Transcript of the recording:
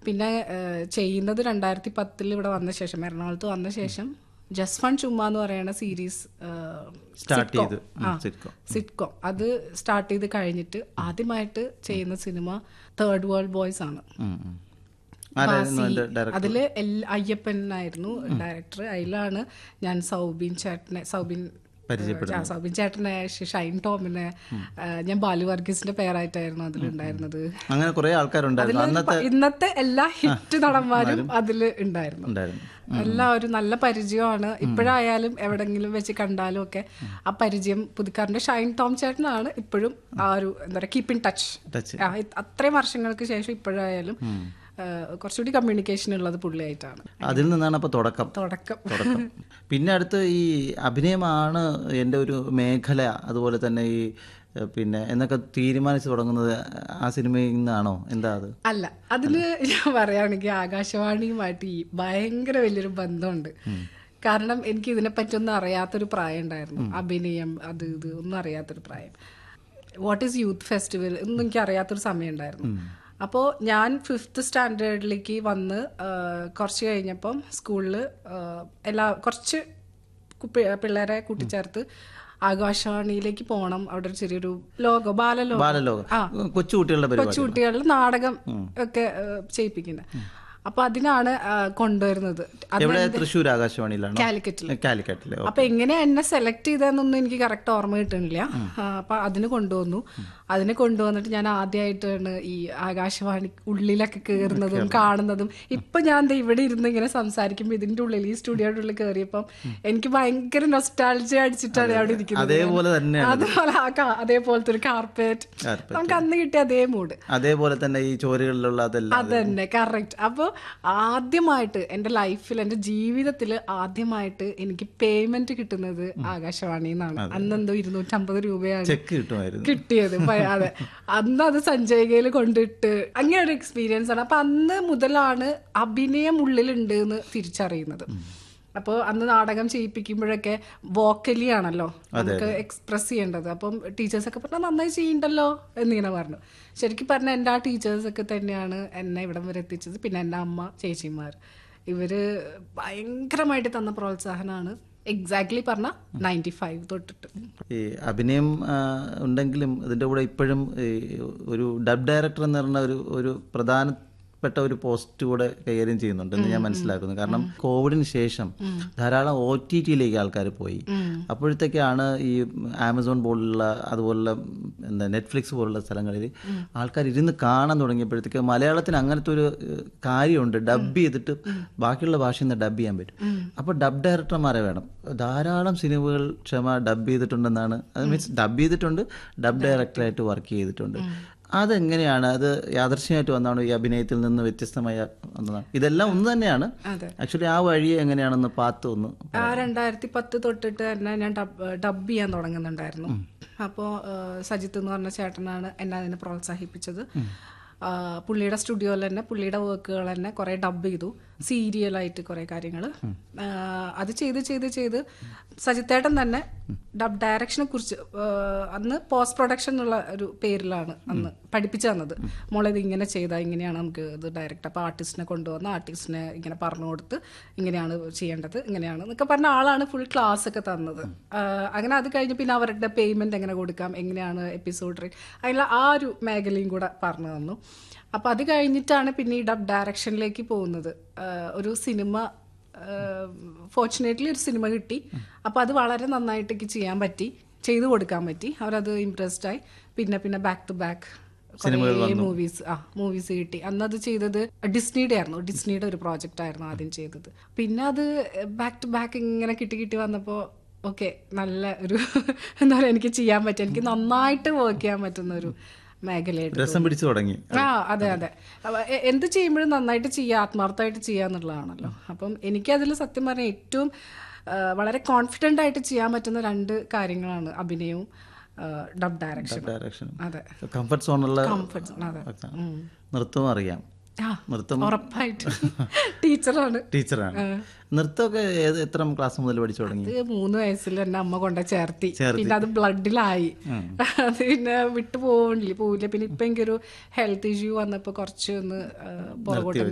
പിന്നെ ആ, ചെയ്യുന്നത് രണ്ടായിരത്തി പത്തിൽ ഇവിടെ വന്ന ശേഷം എറണാകുളത്ത് വന്ന ശേഷം ജസ്റ്റ് ഫൺ ചുമ്മാ എന്ന് പറയുന്ന സീരീസ് സ്റ്റാർട്ട് ചെയ്ത് സിറ്റ്കോം സിറ്റ്കോം അത് സ്റ്റാർട്ട് ചെയ്ത് കഴിഞ്ഞിട്ട് ആദ്യമായിട്ട് ചെയ്യുന്ന സിനിമ തേർഡ് വേൾഡ് ബോയ്സ് ആണ് ആരായിരുന്നു അതിന്റെ ഡയറക്ടർ അതില് എല്ലാ അയ്യപ്പൻ ആയിരുന്നു ഡയറക്ടർ അതിലാണ് ഞാൻ സൗബിൻ ചേട്ടനെ സൗബിൻ ആ, സൗബിൻ ചേട്ടനെ ഷ- ഷൈൻ ടോമിനെ ആ, ഞാൻ ബാലു വർഗീസിന്റെ പേരായിട്ടായിരുന്നു അതിലുണ്ടായിരുന്നത് അങ്ങനെ കുറെ ആൾക്കാരുണ്ടായിരുന്നു അതില് അന്നത്തെ പ- ഇന്നത്തെ എല്ലാ ഹിറ്റ് നടന്മാരും അതില് ഉണ്ടായിരുന്നു ഉണ്ടായിരുന്നു എല്ലാവരും നല്ല പരിചയമാണ് ഇപ്പോഴായാലും എവിടെങ്കിലും വെച്ച് കണ്ടാലും ഒക്കെ ആ പരിചയം പുതുക്കാറിന്റെ ഷൈൻ ടോം ചേട്ടനാണ് ഇപ്പോഴും ആ ഒരു എന്താ പറയുക കീപ്പ് ഇൻ ടച്ച് ടച്ച് അത്രയും വർഷങ്ങൾക്ക് ശേഷം ഇപ്പോഴായാലും ആ, കുറച്ചുകൂടി കമ്മ്യൂണിക്കേഷൻ ഉള്ളത് പുള്ളിയായിട്ടാണ് അതിൽ നിന്നാണ് അപ്പൊ തുടക്കം തുടക്കം തുടക്കം പിന്നെ അടുത്ത് ഈ അഭിനയമാണ് എൻ്റെ ഒരു മേഖല അതുപോലെ തന്നെ ഈ ഏഹ്, പിന്നെ എന്നൊക്കെ തീരുമാനിച്ചു തുടങ്ങുന്നത് ആ സിനിമയിൽ നിന്നാണോ എന്താ അത് അല്ല അതില് ഞാൻ പറയുകയാണെങ്കിൽ ആകാശവാണിയുമായിട്ട് ഈ ഭയങ്കര വലിയൊരു ബന്ധമുണ്ട് കാരണം എനിക്ക് ഇതിനെപ്പറ്റി ഒന്നും അറിയാത്തൊരു പ്രായം ഉണ്ടായിരുന്നു അഭിനയം അത് ഇത് ഒന്നും അറിയാത്തൊരു പ്രായം വാട്ട് ഈസ് യൂത്ത് ഫെസ്റ്റിവൽ ഒന്നും എനിക്ക് അറിയാത്തൊരു സമയം ഉണ്ടായിരുന്നു അപ്പോൾ ഞാൻ ഫിഫ്ത്ത് സ്റ്റാൻഡേർഡിലേക്ക് വന്ന് ആ, കുറച്ച് കഴിഞ്ഞപ്പം സ്കൂളിൽ എല്ലാ കുറച്ച് കുപ്പി- പിള്ളേരെ കൂട്ടിച്ചേർത്ത് ആകാശവാണിയിലേക്ക് പോകണം അവിടെ ഒരു ചെറിയൊരു ലോകം ബാലലോകം ബാലലോകം കൊച്ചുകുട്ടികളുടെ പരിപാടി കൊച്ചുകുട്ടികളിൽ നാടകം ഒക്കെ ഏഹ്, ചെയ്യിപ്പിക്കുന്നത് അപ്പൊ അതിനാണ് ആ, കൊണ്ടുവരുന്നത് അത് എവിടെ തൃശ്ശൂർ ആകാശവാണിയിലാണോ കാലിക്കറ്റിൽ കാലിക്കറ്റിലെ അപ്പൊ എങ്ങനെയാ എന്നെ സെലക്ട് ചെയ്തതെന്നൊന്നും എനിക്ക് കറക്റ്റ് ഓർമ്മ കിട്ടുന്നില്ല ആ, അപ്പൊ അതിന് കൊണ്ടുവന്നു അതിന് കൊണ്ടുവന്നിട്ട് ഞാൻ ആദ്യമായിട്ടാണ് ഈ ആകാശവാണി ഉള്ളിലൊക്കെ കയറുന്നതും കാണുന്നതും ഇപ്പൊ ഞാൻ ദേ ഇവിടെ ഇരുന്ന് ഇങ്ങനെ സംസാരിക്കുമ്പോൾ ഇതിന്റെ ഉള്ളിൽ ഈ സ്റ്റുഡിയോയുടെ ഉള്ളിൽ കയറിയപ്പം എനിക്ക് ഭയങ്കര നൊസ്റ്റാൾജി അടിച്ചിട്ടാണ് അവിടെ ഇരിക്കുന്നത് അതേപോലെ തന്നെയാണ് അതുപോലെ ആ കാ- അതേപോലത്തെ ഒരു കാർപ്പറ്റ് Carpet. നമുക്ക് അന്ന് കിട്ടിയ അതേ മൂഡ് അതേപോലെ തന്നെ ഈ ചോരുകളിലുള്ള അതെല്ലാം അതന്നെ കറക്റ്റ് അപ്പോൾ ആദ്യമായിട്ട് എൻ്റെ ലൈഫിൽ എൻ്റെ ജീവിതത്തിൽ ആദ്യമായിട്ട് എനിക്ക് പേയ്മെന്റ് കിട്ടുന്നത് ആകാശവാണിയിൽ നിന്നാണ് അന്ന് എന്തോ ഇരുന്നൂറ്റമ്പത് രൂപയാണ് ചെക്ക് കിട്ടുമായിരുന്നു കിട്ടിയത് പ- അതെ അന്ന് അത് സഞ്ജയികയിൽ കൊണ്ടിട്ട് അങ്ങനെ ഒരു എക്സ്പീരിയൻസ് ആണ് അപ്പൊ അന്ന് മുതലാണ് അഭിനയം ഉള്ളിലുണ്ട് എന്ന് തിരിച്ചറിയുന്നത് അപ്പോൾ അന്ന് നാടകം ചെയ്യിപ്പിക്കുമ്പോഴൊക്കെ വോക്കലി ആണല്ലോ നമുക്ക് എക്സ്പ്രസ് ചെയ്യേണ്ടത് അപ്പം ടീച്ചേഴ്സൊക്കെ പറഞ്ഞാൽ നന്നായി ചെയ്യണ്ടല്ലോ എന്നിങ്ങനെ പറഞ്ഞു ശരിക്കും പറഞ്ഞാൽ എൻ്റെ ആ ടീച്ചേഴ്സൊക്കെ തന്നെയാണ് എന്നെ ഇവിടം വരെ എത്തിച്ചത് പിന്നെ എൻ്റെ അമ്മ ചേച്ചിമാർ ഇവര് ഭയങ്കരമായിട്ട് തന്ന പ്രോത്സാഹനമാണ് എക്സാക്ട്ലി പറഞ്ഞ നയൻറ്റി ഫൈവ് തൊട്ടിട്ട് ഈ അഭിനയം ആ, ഉണ്ടെങ്കിലും ഇതിൻ്റെ കൂടെ ഇപ്പോഴും ഈ ഒരു ഡബ് ഡയറക്ടർ എന്ന് പറഞ്ഞ ഒരു ഒരു പ്രധാനപ്പെട്ട ഒരു പോസ്റ്റ് കൂടെ കൈകാര്യം ചെയ്യുന്നുണ്ടെന്ന് ഞാൻ മനസ്സിലാക്കുന്നു കാരണം കോവിഡിന് ശേഷം ധാരാളം ഒ ടി ടിയിലേക്ക് ആൾക്കാർ പോയി അപ്പോഴത്തേക്കാണ് ഈ ആമസോൺ പോലുള്ള അതുപോലുള്ള എന്താ നെറ്റ്ഫ്ലിക്സ് പോലുള്ള സ്ഥലങ്ങളിൽ ആൾക്കാർ ഇരുന്ന് കാണാൻ തുടങ്ങിയപ്പോഴത്തേക്ക് മലയാളത്തിന് അങ്ങനത്തെ ഒരു ഏഹ്, കാര്യമുണ്ട് ഡബ് ചെയ്തിട്ട് ബാക്കിയുള്ള ഭാഷയിൽ നിന്ന് ഡബ് ചെയ്യാൻ പറ്റും അപ്പോൾ ഡബ് ഡയറക്ടർമാരെ വേണം ധാരാളം സിനിമകൾ ക്ഷമ ഡബ് ചെയ്തിട്ടുണ്ടെന്നാണ് അത് മീൻസ് ഡബ് ചെയ്തിട്ടുണ്ട് ഡബ് ഡയറക്ടറായിട്ട് വർക്ക് ചെയ്തിട്ടുണ്ട് അതെങ്ങനെയാണ് അത് യാദർശ്യമായിട്ട് വന്നാണ് ഈ അഭിനയത്തിൽ നിന്ന് വ്യത്യസ്തമായ വന്നതാണ് ഇതെല്ലാം ഒന്ന് തന്നെയാണ് അതെ ആക്ച്വലി ആ വഴി എങ്ങനെയാണെന്ന് പാത്ത് ഒന്ന് ആ രണ്ടായിരത്തി പത്ത് തൊട്ടിട്ട് തന്നെ ഞാൻ ഡബ് ഡബ് ചെയ്യാൻ തുടങ്ങുന്നുണ്ടായിരുന്നു അപ്പോൾ സജിത്ത് എന്ന് പറഞ്ഞ ചേട്ടനാണ് എന്നെ അതിനെ പ്രോത്സാഹിപ്പിച്ചത് ആ, പുള്ളിയുടെ സ്റ്റുഡിയോയിൽ തന്നെ പുള്ളിയുടെ വർക്കുകൾ തന്നെ കുറേ ഡബ് ചെയ്തു സീരിയലായിട്ട് കുറേ കാര്യങ്ങൾ അത് ചെയ്ത് ചെയ്ത് ചെയ്ത് സജിത്തേട്ടൻ തന്നെ ഡബ് ഡയറക്ഷനെ കുറിച്ച് ആ, അന്ന് പോസ്റ്റ് പ്രൊഡക്ഷൻ എന്നുള്ള ഒരു പേരിലാണ് അന്ന് പഠിപ്പിച്ചു തന്നത് മോളെ ഇത് ഇങ്ങനെ ചെയ്താൽ ഇങ്ങനെയാണ് നമുക്ക് ഇത് ഡയറക്റ്റ് അപ്പോൾ ആർട്ടിസ്റ്റിനെ കൊണ്ടുവന്ന് ആർട്ടിസ്റ്റിനെ ഇങ്ങനെ പറഞ്ഞു കൊടുത്ത് ഇങ്ങനെയാണ് ചെയ്യേണ്ടത് ഇങ്ങനെയാണ് എന്നൊക്കെ പറഞ്ഞ ആളാണ് ഫുൾ ക്ലാസ് ഒക്കെ തന്നത് ആ, അങ്ങനെ അത് കഴിഞ്ഞ് പിന്നെ അവരുടെ പേയ്മെന്റ് എങ്ങനെ കൊടുക്കാം എങ്ങനെയാണ് എപ്പിസോഡ് റേറ്റ് അതിനുള്ള ആ ഒരു മേഖലയും കൂടെ പറഞ്ഞു തന്നു അപ്പോൾ അത് കഴിഞ്ഞിട്ടാണ് പിന്നെ ഈ ഡബ് ഡയറക്ഷനിലേക്ക് പോകുന്നത് ആ, ഒരു സിനിമ ഫോർച്ചുനേറ്റ്ലി ഒരു സിനിമ കിട്ടി അപ്പോൾ അത് വളരെ നന്നായിട്ട് എനിക്ക് ചെയ്യാൻ പറ്റി ചെയ്തു കൊടുക്കാൻ പറ്റി അവരത് ഇംപ്രസ്ഡ് ആയി പിന്നെ പിന്നെ ബാക്ക് ടു ബാക്ക് മൂവീസ് ആ മൂവീസ് കിട്ടി അന്ന് അത് ചെയ്തത് ഡിസ്നിയുടെ ആയിരുന്നു ഡിസ്നിയുടെ ഒരു പ്രോജക്റ്റ് ആയിരുന്നു ആദ്യം ചെയ്തത് പിന്നെ അത് ബാക്ക് ടു ബാക്ക് ഇങ്ങനെ കിട്ടി കിട്ടി വന്നപ്പോൾ ഓക്കെ നല്ല ഒരു എന്താ പറയുക എനിക്ക് ചെയ്യാൻ പറ്റും എനിക്ക് നന്നായിട്ട് വർക്ക് ചെയ്യാൻ പറ്റുന്ന ഒരു മേഖലയായിട്ട് രസം പിടിച്ചു തുടങ്ങി ആ അതെ അതെ അപ്പൊ എ- എന്ത് ചെയ്യുമ്പോഴും നന്നായിട്ട് ചെയ്യുക ആത്മാർത്ഥമായിട്ട് ചെയ്യുക എന്നുള്ളതാണല്ലോ അപ്പം എനിക്കതിൽ സത്യം പറഞ്ഞാൽ ഏറ്റവും ആ, വളരെ കോൺഫിഡൻ്റ് ആയിട്ട് ചെയ്യാൻ പറ്റുന്ന രണ്ട് കാര്യങ്ങളാണ് അഭിനയവും ഡബ് ഡയറക്ഷൻ ഡയറക്ഷൻ അതെ കംഫർട്ട് സോണുള്ള കംഫർട്ട് അതെ ഉം. നൃത്തവും അറിയാം ആ നൃത്തം ഉറപ്പായിട്ട് ടീച്ചറാണ് ടീച്ചറാണ് നൃത്തമൊക്കെ ഏത് എത്ര ക്ലാസ് മുതൽ പഠിച്ചു തുടങ്ങി അത് മൂന്ന് വയസ്സിൽ എന്നെ അമ്മ കൊണ്ട ചേർത്തി ചേർത്തി. പിന്നെ അത് ബ്ലഡിലായി അത് പിന്നെ വിട്ടു പോവില്ല പോവില്ല പിന്നെ ഇപ്പൊ എനിക്കൊരു ഹെൽത്ത് ഇഷ്യൂ വന്നപ്പോ കുറച്ച് ഒന്ന് ആ, പുറകോട്ട്